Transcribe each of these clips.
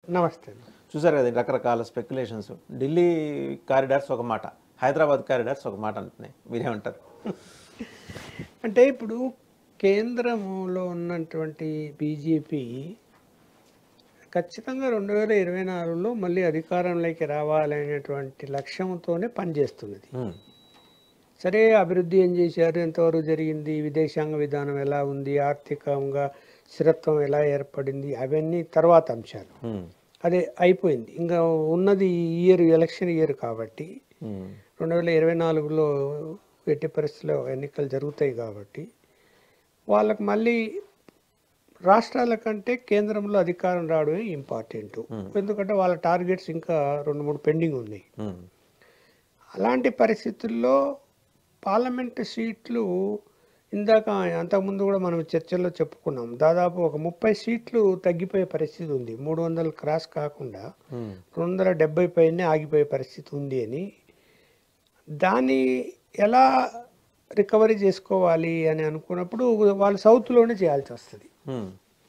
నమస్తే చూసారు కదా రకరకాల స్పెక్యులేషన్స్ ఢిల్లీ కారిడార్స్ ఒక మాట హైదరాబాద్ కారిడార్స్ ఒక మాట అంటున్నాయి మీరేమంటారు అంటే ఇప్పుడు కేంద్రంలో ఉన్నటువంటి బీజేపీ ఖచ్చితంగా రెండు వేల ఇరవై నాలుగులో మళ్ళీ అధికారంలోకి రావాలనేటువంటి లక్ష్యంతోనే పనిచేస్తున్నది ఉమ్, సరే అభివృద్ధి ఏం చేశారు ఎంతవరకు జరిగింది విదేశాంగ విధానం ఎలా ఉంది ఆర్థికంగా స్థిరత్వం ఎలా ఏర్పడింది అవన్నీ తర్వాత అంశాలు ఉమ్, అదే అయిపోయింది ఇంకా ఉన్నది ఈ ఇయర్ ఎలక్షన్ ఇయర్ కాబట్టి ఉమ్, రెండు వేల ఇరవై నాలుగులో ఎట్టి పరిస్థితుల్లో ఎన్నికలు జరుగుతాయి కాబట్టి వాళ్ళకి మళ్ళీ రాష్ట్రాల కంటే కేంద్రంలో అధికారం రావడమే ఇంపార్టెంట్ ఎందుకంటే వాళ్ళ టార్గెట్స్ ఇంకా రెండు మూడు పెండింగ్ ఉన్నాయి ఉమ్, అలాంటి పరిస్థితుల్లో పార్లమెంటు సీట్లు ఇందాక అంతకుముందు కూడా మనం చర్చల్లో చెప్పుకున్నాం దాదాపు ఒక ముప్పై సీట్లు తగ్గిపోయే పరిస్థితి ఉంది మూడు వందలు క్రాస్ కాకుండా ఉమ్, రెండు వందల డెబ్బై పైనే ఆగిపోయే పరిస్థితి ఉంది అని దాన్ని ఎలా రికవరీ చేసుకోవాలి అని అనుకున్నప్పుడు వాళ్ళు సౌత్లోనే చేయాల్సి వస్తుంది ఉమ్,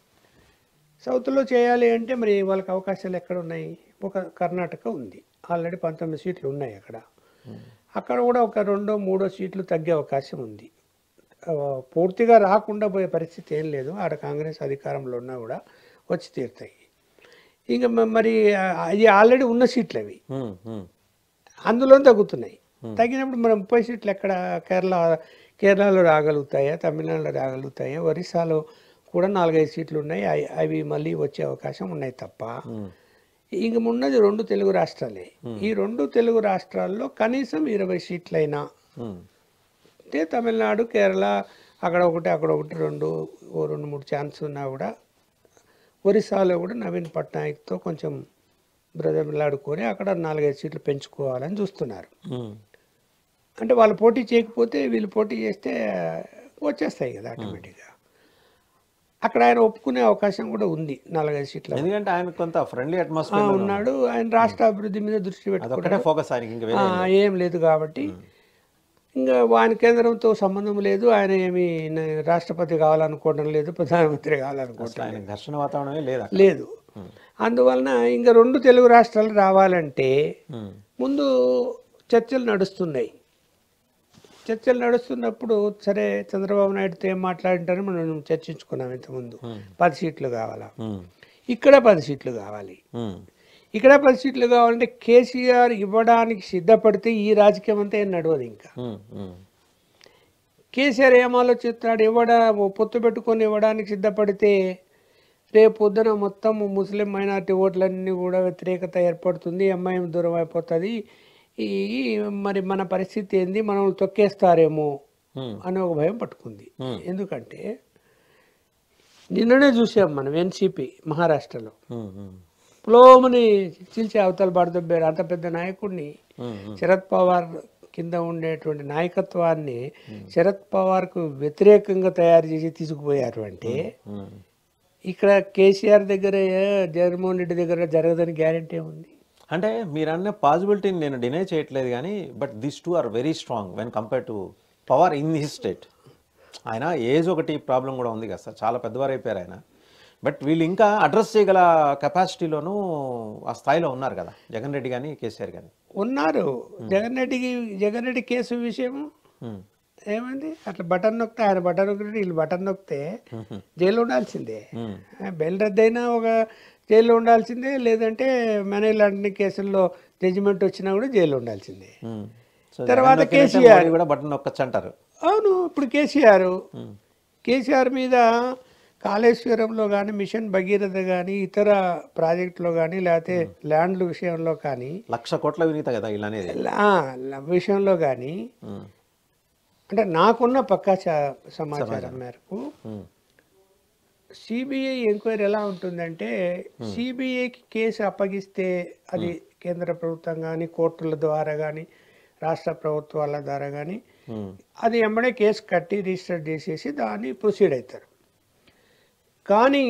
సౌత్లో చేయాలి అంటే మరి వాళ్ళకి అవకాశాలు ఎక్కడ ఉన్నాయి ఒక కర్ణాటక ఉంది ఆల్రెడీ పంతొమ్మిది సీట్లు ఉన్నాయి అక్కడ అక్కడ కూడా ఒక రెండో మూడో సీట్లు తగ్గే అవకాశం ఉంది ఆ, పూర్తిగా రాకుండా పోయే పరిస్థితి ఏం లేదు ఆడ కాంగ్రెస్ అధికారంలో ఉన్నా కూడా వచ్చి తీరుతాయి ఇంకా మ- మరి ఆ, అవి ఆల్రెడీ ఉన్న సీట్లు అవి ఉమ్, ఉమ్, అందులో తగ్గుతున్నాయి తగ్గినప్పుడు మనం ముప్పై సీట్లు ఎక్కడ కేరళ కేరళలో రాగలుగుతాయా తమిళనాడులో రాగలుగుతాయా ఒరిస్సాలో కూడా నాలుగైదు సీట్లు ఉన్నాయి అవి అవి మళ్ళీ వచ్చే అవకాశం ఉన్నాయి తప్ప ఉమ్, ఇంక ఉన్నది రెండు తెలుగు రాష్ట్రాలే ఈ రెండు తెలుగు రాష్ట్రాల్లో కనీసం ఇరవై సీట్లైనా ఉమ్, అంటే తమిళనాడు కేరళ అక్కడ ఒకటి అక్కడ ఒకటి రెండు ఓ రెండు మూడు ఛాన్స్ ఉన్నా కూడా ఒరిస్సాలో కూడా నవీన్ పట్నాయక్తో కొంచెం బ్రదర్లాడుకొని అక్కడ నాలుగైదు సీట్లు పెంచుకోవాలని చూస్తున్నారు ఉమ్, అంటే వాళ్ళు పోటీ చేయకపోతే వీళ్ళు పోటీ చేస్తే వచ్చేస్తాయి కదా ఆటోమేటిక్గా అక్కడ ఆయన ఒప్పుకునే అవకాశం కూడా ఉంది నాలుగైదు సీట్ల ఎందుకంటే ఆయన కొంత ఫ్రెండ్లీ ఆ, అట్మాస్ఫియర్ ఉన్నాడు ఆయన రాష్ట్ర అభివృద్ధి మీద దృష్టి పెట్టుకుంటాడు అదొక్కటే ఫోకస్ ఆయనకి ఇంకా వేరే ఆ, ఏం లేదు కాబట్టి ఇంకా ఆయన కేంద్రంతో సంబంధం లేదు ఆయన ఏమి న- రాష్ట్రపతి కావాలనుకోవడం లేదు ప్రధానమంత్రి కావాలనుకోవడం అసలు ఆయన ఘర్షణ వాతావరణమే లేదా లేదు అందువలన ఇంకా రెండు తెలుగు రాష్ట్రాలు రావాలంటే ఉమ్, ముందు చర్చలు నడుస్తున్నాయి చర్చలు నడుస్తున్నప్పుడు సరే చంద్రబాబు నాయుడుతో ఏం మాట్లాడింటారో మనం చర్చించుకున్నాం ఇంతకుముందు పది సీట్లు కావాలా ఉమ్, ఇక్కడ పది సీట్లు కావాలి ఉమ్, ఇక్కడ పది సీట్లు కావాలంటే కేసీఆర్ ఇవ్వడానికి సిద్ధపడితే ఈ రాజకీయం అంతా ఏం నడవదు ఇంకా ఉమ్, ఉమ్, కేసీఆర్ ఏం ఆలోచిస్తాడు ఇవ్వడా పొత్తు పెట్టుకొని ఇవ్వడానికి సిద్ధపడితే రేపు పొద్దున మొత్తం ముస్లిం మైనార్టీ ఓట్లన్నీ కూడా వ్యతిరేకత ఏర్పడుతుంది ఎంఐఎం దూరం అయిపోతుంది ఈ మరి మన పరిస్థితి ఏంది మనం తొక్కేస్తారేమో ఉమ్, అని ఒక భయం పట్టుకుంది Hmm. ఎందుకంటే నిన్ననే చూసాం మనం ఎన్సిపి మహారాష్ట్రలో ఉమ్, ఉమ్, పులోమని చీల్చి అవతల పడదొబ్బారు అంత పెద్ద నాయకుడిని ఉమ్, ఉమ్, శరద్ పవార్ కింద ఉండేటువంటి నాయకత్వాన్ని శరద్ పవార్కు వ్యతిరేకంగా తయారు చేసి తీసుకుపోయారు అంటే ఉమ్. ఇక్కడ కేసీఆర్ దగ్గర జగన్మోహన్ రెడ్డి దగ్గర జరగదని గ్యారంటీ ఉంది అంటే మీరు అన్న పాసిబిలిటీని నేను డినై చేయట్లేదు కానీ but this two are very strong when compare to power in his state ఆయన ఏజ్ ఒకటి ప్రాబ్లం కూడా ఉంది కదా సార్ చాలా పెద్దవారు అయిపోయారు ఆయన బట్ వీళ్ళు ఇంకా అడ్రస్ చేయగల కెపాసిటీలోనూ ఆ స్థాయిలో ఉన్నారు కదా జగన్ రెడ్డి కానీ కేసీఆర్ కానీ ఉన్నారు జగన్ రెడ్డికి జగన్ రెడ్డి కేసు విషయం ఏమైంది అట్లా బటన్ నొక్కితే ఆయన బటన్ నొక్కితే వీళ్ళు బటన్ నొక్కితే జైలు ఉండాల్సిందే బెయిల్ రద్దయినా ఒక జైల్లో ఉండాల్సిందే లేదంటే మనీ లాండరింగ్ కేసుల్లో జడ్జిమెంట్ వచ్చినా కూడా జైల్లో ఉండాల్సిందే తర్వాత కేసీఆర్. కూడా బటన్ నొక్కచ్చు అంటారు అవును ఇప్పుడు కేసీఆర్ కేసీఆర్ మీద కాళేశ్వరంలో కానీ మిషన్ భగీరథ కానీ ఇతర ప్రాజెక్టులో కానీ లేకపోతే ల్యాండ్ల విషయంలో కానీ లక్ష కోట్ల వినీత కదా ఇలా అనేది ఆ, ల- విషయంలో కానీ ఉమ్, అంటే నాకున్న పక్కా చ- సమాచారం మేరకు ఉమ్, సిబిఐ ఎంక్వైరీ ఎలా ఉంటుందంటే సిబిఐకి కేసు అప్పగిస్తే అది కేంద్ర ప్రభుత్వం కానీ కోర్టుల ద్వారా కానీ రాష్ట్ర ప్రభుత్వాల ద్వారా కానీ ఉమ్, అది వెంబడే కేసు కట్టి రిజిస్టర్ చేసేసి దాన్ని ప్రొసీడ్ అవుతారు కానీ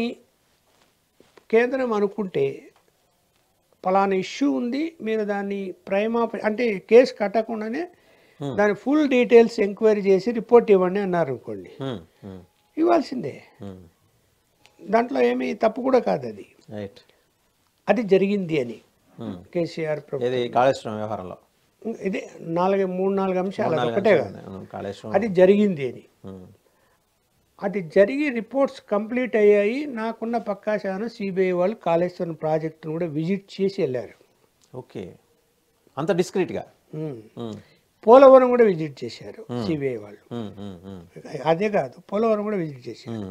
కేంద్రం అనుకుంటే పలానా ఇష్యూ ఉంది మీరు దాన్ని ప్రైమా అంటే కేసు కట్టకుండానే దాని ఫుల్ డీటెయిల్స్ ఎంక్వైరీ చేసి రిపోర్ట్ ఇవ్వండి అన్నారు అనుకోండి ఉమ్, ఉమ్, ఇవ్వాల్సిందే ఉమ్. దాంట్లో ఏమీ తప్పు కూడా కాదు అది రైట్ అది జరిగింది అని ఉమ్. కేసీఆర్ ప్రభుత్వం ఏది కాళేశ్వరం వ్యవహారంలో ఇదే నాలుగు మూడు నాలుగు అంశాలు అది నాలుగు ఒకటే అంశాలు కాదు ఉన్నాయి. అవును, కాళేశ్వరం అది జరిగింది అని ఉమ్. అది జరిగి రిపోర్ట్స్ కంప్లీట్ అయ్యాయి నాకున్న పక్కాశాను సిబిఐ వాళ్ళు కాళేశ్వరం ప్రాజెక్టును కూడా విజిట్ చేసి వెళ్ళారు ఓకే అంత డిస్క్రీట్గా ఉమ్. పోలవరం కూడా విజిట్ చేశారు సిబిఐ వాళ్ళు అదే కాదు పోలవరం కూడా విజిట్ చేశారు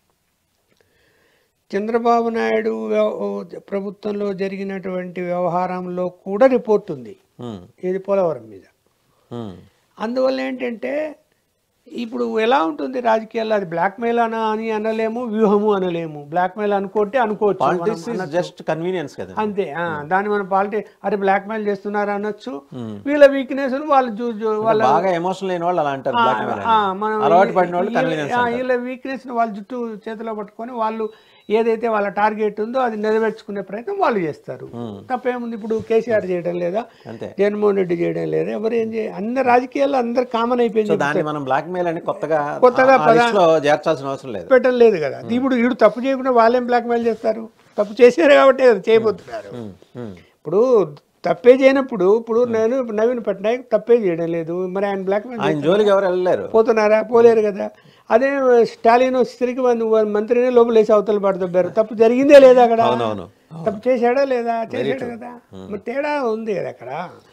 చంద్రబాబు నాయుడు వ్యవ- ప్రభుత్వంలో జరిగినటువంటి వ్యవహారంలో కూడా రిపోర్ట్ ఉంది ఇది పోలవరం మీద అందువల్ల ఏంటంటే ఇప్పుడు ఎలా ఉంటుంది రాజకీయాల్లో అది బ్లాక్మెయిల్ అన అని అనలేము వ్యూహము అనలేము బ్లాక్మెయిల్ అనుకుంటే అనుకోవచ్చు మనం పాలిటిక్స్ ఇస్ జస్ట్ కన్వీనియన్స్ కదా అంతే ఆ, దాన్ని మన పాలిటీ అరే బ్లాక్మెయిల్ చేస్తున్నారు అనొచ్చు వీళ్ళ వీక్నెస్ వాళ్ళు చూ చూ- వాళ్ళ బాగా ఎమోషనల్ అయిన వాళ్ళు అలా అంటారు black mail ఆ, అని. మనం అలవాటు పడిన వాళ్ళు వీళ్ళ- కన్వీనియన్స్ ఆ, వీళ్ళ వీక్నెస్ వాళ్ళ జుట్టు చేతిలో పట్టుకొని వాళ్ళు ఏదైతే వాళ్ళ టార్గెట్ ఉందో అది నెరవేర్చుకునే ప్రయత్నం వాళ్ళు చేస్తారు తప్పేముంది ఇప్పుడు కేసీఆర్ చేయడం లేదా అంతే జగన్మోహన్ రెడ్డి చేయడం లేదా ఎవరు ఏం చేయ అందరు రాజకీయాల్లో అందరు కామన్ సో అయిపోయింది దాన్ని మనం బ్లాక్ మెయిల్ అని కొత్తగా కొత్తగా ఆ list లో చేర్చాల్సిన అవసరం లేదు పెట్టడం లేదు కదా ఇప్పుడు వీడు తప్పు చేయకుండా వాళ్ళేం బ్లాక్మెయిల్ చేస్తారు తప్పు చేశారు కాబట్టి కదా చేయబోతున్నారు ఉమ్, ఉమ్. ఇప్పుడు తప్పే చేయనప్పుడు ఇప్పుడు నేను నవీన్ పట్నాయక్ తప్పే చేయడం లేదు మరి ఆయన బ్లాక్మెయిల్ ఆయన జోలికి ఎవరు వెళ్ళలేరు పోతున్నారా పోలేరు కదా అదే స్టాలిన్ వచ్చేసరికి మన మంత్రిని లోపల వేసి అవతల పడుతున్నారు తప్పు జరిగిందే లేదా అక్కడ అవునవును తప్పు చేశాడా లేదా చేశాడు కదా మరి తేడా ఉంది కదా అక్కడ